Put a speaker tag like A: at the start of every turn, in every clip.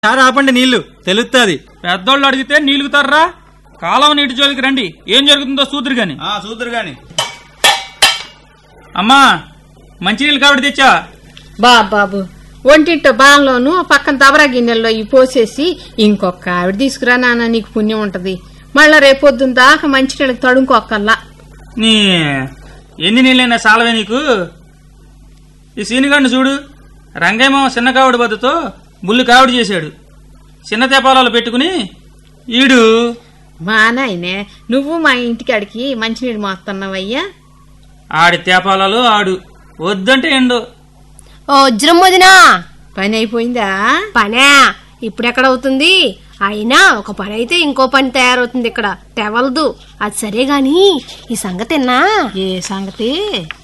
A: Sir ఆపండి నీళ్లు తెలుస్తుంది
B: పెద్దోళ్ళు అడిగితే నీలుగుతారా కాలం నీటి జోలికి రండి ఏం జరుగుతుందో సూదురు గాని
A: ఆ చూద్దరు గాని
B: అమ్మా మంచినీళ్ళు కాబట్టి తెచ్చా
C: బాబాబు ఒంటింటో బాన్లోను పక్కన దబరా గిన్నెల్లో ఇవి పోసేసి ఇంకొక ఆవిడ తీసుకురా నాన్న నీకు పుణ్యం ఉంటది మళ్ళా రేపొద్దున దాకా మంచినీళ్ళకి తడుముకోకల్లా
B: నీ ఎన్ని నీళ్ళైనా సాలవే నీకు ఈ సీనిగాడిని చూడు రంగయ్య మామ చిన్న కావుడి బద్దతో బుల్లి కావుడి చేశాడు చిన్న తెపాలాలు పెట్టుకుని ఈడు
C: మా నాయనే నువ్వు మా ఇంటికాడికి మంచినీళ్ళు మోస్తున్నావయ్యా
B: ఆడి తేపాలాలు ఆడు వద్దంటే ఎండు
D: ఓ వజ్రం వదినా
C: పని అయిపోయిందా
D: పనే ఇప్పుడెక్కడ అవుతుంది అయినా ఒక పని అయితే ఇంకో పని తయారవుతుంది ఇక్కడ తెవలదు అది సరే గాని ఈ సంగతేనా
C: ఏ సంగతి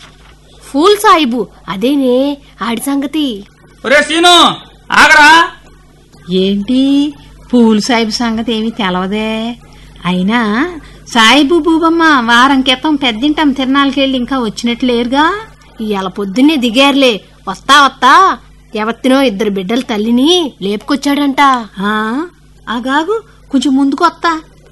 D: ఫూల్ సాయిబు అదేనే ఆడి సంగతి
B: ఒరే సీను ఆగరా
C: ఏంటి పూలు సాహిబ్ సంగతి ఏమీ తెలవదే అయినా సాయిబు బూబమ్మ వారం క్రితం పెద్దింటం తిరణాలకెళ్ళి ఇంకా వచ్చినట్లేరుగా
D: ఇవాళ పొద్దున్నే దిగారులే వస్తా వస్తా ఎవత్తినో ఇద్దరు బిడ్డల తల్లిని లేపుకొచ్చాడంట
C: ఆ, ఆగాగు కొంచెం ముందుకు వస్తా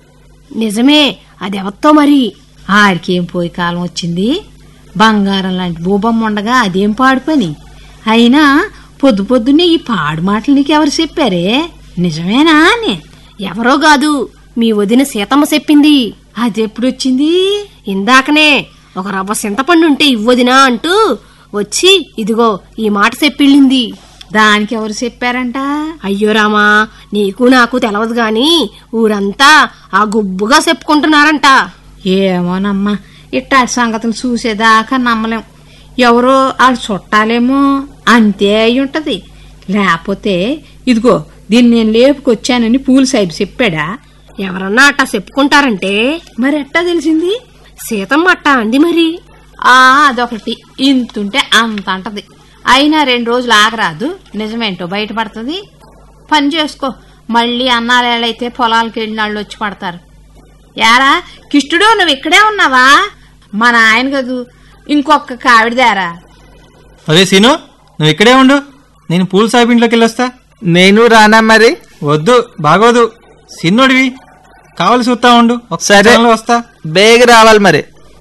D: నిజమే అది ఎవత్తో మరి
C: ఆడికేం పోయి కాలం వచ్చింది బంగారం లాంటి బూబమ్మ ఉండగా అదేం పాడు పని అయినా పొద్దు పొద్దున్నే ఈ పాడు మాటలు నీకెవరు చెప్పారే నిజమేనా అని
D: ఎవరో కాదు మీ వదిన సీతమ్మ చెప్పింది
C: అది ఎప్పుడొచ్చింది
D: ఇందాకనే ఒక రవ్వ చింతపండు ఉంటే ఇవ్వదినా అంటూ వచ్చి ఇదిగో ఈ మాట చెప్పిళ్ళింది
C: దానికి ఎవరు చెప్పారంట
D: అయ్యో రామా నీకు నాకు తెలవదు గాని ఊరంతా ఆ గుబ్బుగా చెప్పుకుంటున్నారంట
C: ఏమోనమ్మా ఇట్టాటి సంగతులు చూసేదాకా నమ్మలేం ఎవరో వాళ్ళు చుట్టాలేమో అంతే అయి ఉంటది లేకపోతే ఇదిగో దీన్ని నేను లేపుకొచ్చానని పూలు సాహిబ్ చెప్పాడా
D: ఎవరన్నా అట్టా చెప్పుకుంటారంటే
C: మరి ఎట్టా తెలిసింది
D: సీతమ్మ అట్టా అంది మరి
C: ఆ అదొకటి ఇంతుంటే అంత అంటది అయినా రెండు రోజులు ఆగరాదు నిజమేంటో బయటపడుతుంది పని చేసుకో మళ్ళీ అన్నాలేళ్ళైతే పొలాలకు వెళ్ళిన వాళ్ళు వచ్చి పడతారు యారా కిష్టుడు నువ్వు ఇక్కడే ఉన్నావా మా నాయన కదూ ఇంకొక కావిడదారా
A: అదే సీను నువ్వు ఇక్కడే ఉండు నేను పూల్ సాహిబ్ ఇంట్లోకి వెళ్ళొస్తా
E: నేను రానా మరి
A: వద్దు బాగోదు సిన్నోడివి కావాలి చూస్తా ఉండు
E: సరే.
A: ఒకసారి వస్తా
E: బేగ రావాలి మరి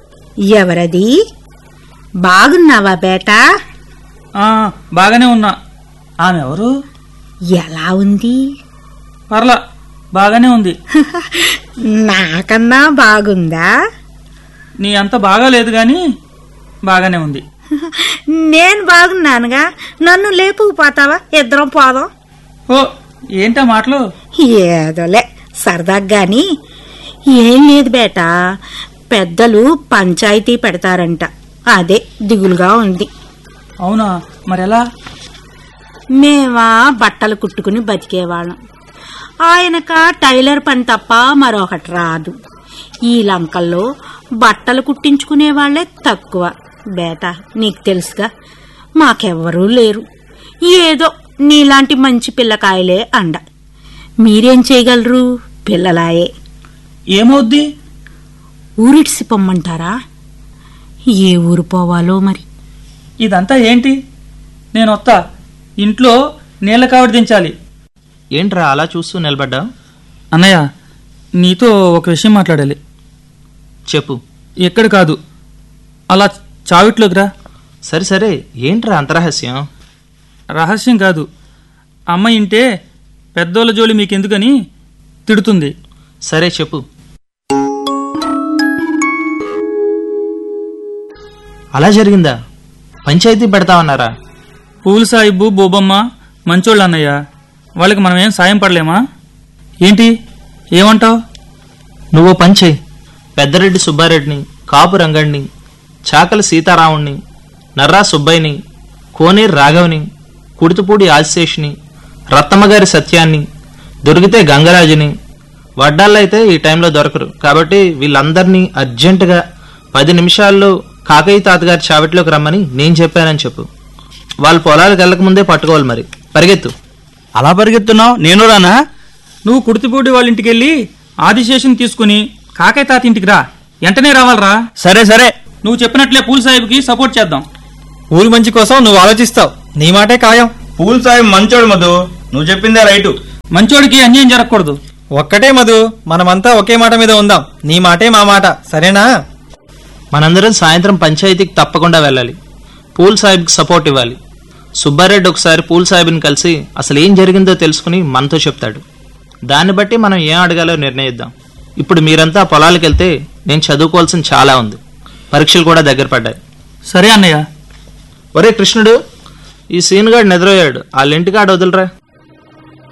C: ఎవరది బాగున్నావా బేటా
B: ఆ, బాగానే ఉన్నా ఆమె ఎవరు
C: ఎలా ఉంది
B: పర్లా బాగానే ఉంది
C: నాకన్నా బాగుందా
B: నీ అంత బాగాలేదు గాని బాగానే ఉంది
C: నేను బాగున్నానుగా నన్ను లేపుకుపోతావా ఇద్దరం పోదాం
B: ఓ ఏంటా మాటలు
F: ఏదోలే సరదాగా గాని ఏం లేదు బేటా పెద్దలు పంచాయతీ పెడతారంట అదే దిగులుగా ఉంది
B: అవునా మరెలా
F: మేమా బట్టలు కుట్టుకుని బతికేవాళ్ళం ఆయనక టైలర్ పని తప్ప మరొకటి రాదు ఈ లంకల్లో బట్టలు కుట్టించుకునే వాళ్ళే తక్కువ బేటా నీకు తెలుసుగా మాకెవ్వరూ లేరు ఏదో నీలాంటి మంచి పిల్లకాయలే అండ మీరేం చేయగలరు పిల్లలాయే
B: ఏమవుద్ది
F: ఊరిడిసి పొమ్మంటారా ఏ ఊరు పోవాలో మరి
B: ఇదంతా ఏంటి నేను వస్తా ఇంట్లో నీళ్ళ కావడి దించాలి
E: ఏంట్రా అలా చూస్తూ నిలబడ్డా
B: అన్నయ్య నీతో ఒక విషయం మాట్లాడాలి
E: చెప్పు
B: ఎక్కడ కాదు అలా చావిట్లోకి రా
E: సరే సరే ఏంట్రా అంతరహస్యం
B: రహస్యం కాదు అమ్మ ఇంటే పెద్దోళ్ళ జోలి మీకెందుకని తిడుతుంది
E: సరే చెప్పు అలా జరిగిందా పంచాయతీ పెడతామన్నారా
B: పూలు సాయిబు బోబమ్మ మంచోళ్ళు అన్నయ్య వాళ్ళకి మనం ఏం సాయం పడలేమా ఏంటి ఏమంటావు
E: నువ్వు పని చేయి పెద్దరెడ్డి సుబ్బారెడ్డిని కాపు రంగడిని చాకల సీతారాముణ్ణి నర్రా సుబ్బయ్యని కోనేరు రాఘవని కుడితుపూడి ఆశేష్ని రత్తమ్మగారి సత్యాన్ని దొరికితే గంగరాజుని వడ్డాల్లో అయితే ఈ టైంలో దొరకరు కాబట్టి వీళ్ళందరినీ అర్జెంటుగా పది నిమిషాల్లో కాకయ్య తాతగారి చావిట్లోకి రమ్మని నేను చెప్పానని చెప్పు వాళ్ళ పొలాలకు వెళ్ళకముందే పట్టుకోవాలి మరి పరిగెత్తు
A: అలా పరిగెత్తున్నావు నేను రానా
B: నువ్వు కుడితిపూడి వాళ్ళ ఇంటికి వెళ్ళి ఆదిశేషుని తీసుకుని కాకయ్య తాత ఇంటికి రా వెంటనే రావాలరా
A: సరే సరే
B: నువ్వు చెప్పినట్లే పూల్ సాహిబ్కి సపోర్ట్ చేద్దాం
A: ఊరి మంచి కోసం నువ్వు ఆలోచిస్తావు నీ మాటే ఖాయం
G: పూల్ సాయి మంచోడు మధు నువ్వు చెప్పిందే రైటు
B: మంచోడికి అన్యాయం జరగకూడదు
A: ఒక్కటే మధు మనమంతా ఒకే మాట మీద ఉందాం నీ మాటే మా మాట సరేనా
E: మనందరం సాయంత్రం పంచాయతీకి తప్పకుండా వెళ్ళాలి పూల్ సాహిబ్కి సపోర్ట్ ఇవ్వాలి సుబ్బారెడ్డి ఒకసారి పూల్ సాహిబ్ని కలిసి అసలు ఏం జరిగిందో తెలుసుకుని మనతో చెప్తాడు దాన్ని బట్టి మనం ఏం అడగాలో నిర్ణయిద్దాం ఇప్పుడు మీరంతా పొలాలకు వెళ్తే నేను చదువుకోవాల్సిన చాలా ఉంది పరీక్షలు కూడా దగ్గర పడ్డాయి
B: సరే అన్నయ్య
E: ఒరే కృష్ణుడు ఈ సీనుగాడు నిద్రపోయాడు వాళ్ళ ఇంటికాడ వదిలిరా